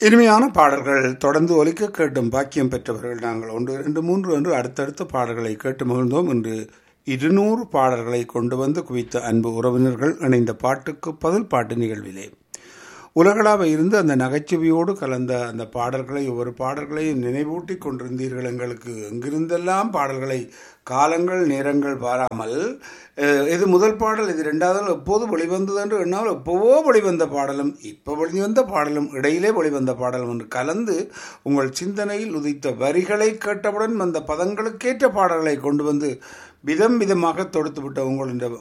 இனிமையான பாடல்கள் தொடர்ந்து ஒலிக்க கேட்டும் பாக்கியம் பெற்றவர்கள் நாங்கள் ஒன்று இரண்டு மூன்று என்று அடுத்தடுத்த பாடல்களை கேட்டு மகிழ்ந்தோம் இன்று இருநூறு பாடல்களை கொண்டு வந்து குவித்த அன்பு உறவினர்கள் இணைந்த பாட்டுக்கு பதில் பாட்டு நிகழ்விலே உலகளாவ இருந்து அந்த நகைச்சுவையோடு கலந்த அந்த பாடல்களை ஒவ்வொரு பாடல்களையும் நினைவூட்டி கொண்டிருந்தீர்கள் எங்களுக்கு எங்கிருந்தெல்லாம் பாடல்களை காலங்கள் நேரங்கள் பாராமல் அஹ், இது முதல் பாடல் இது ரெண்டாவது எப்போது வெளிவந்தது என்று என்னால் எப்போவோ வெளிவந்த பாடலும் இப்போ வெளிவந்த பாடலும் இடையிலே வெளிவந்த பாடலும் என்று கலந்து உங்கள் சிந்தனையில் உதித்த வரிகளை கேட்டவுடன் அந்த பதங்களுக்கேற்ற பாடல்களை கொண்டு வந்து விதம் விதமாக தொடுத்து விட்ட உங்கள் இந்த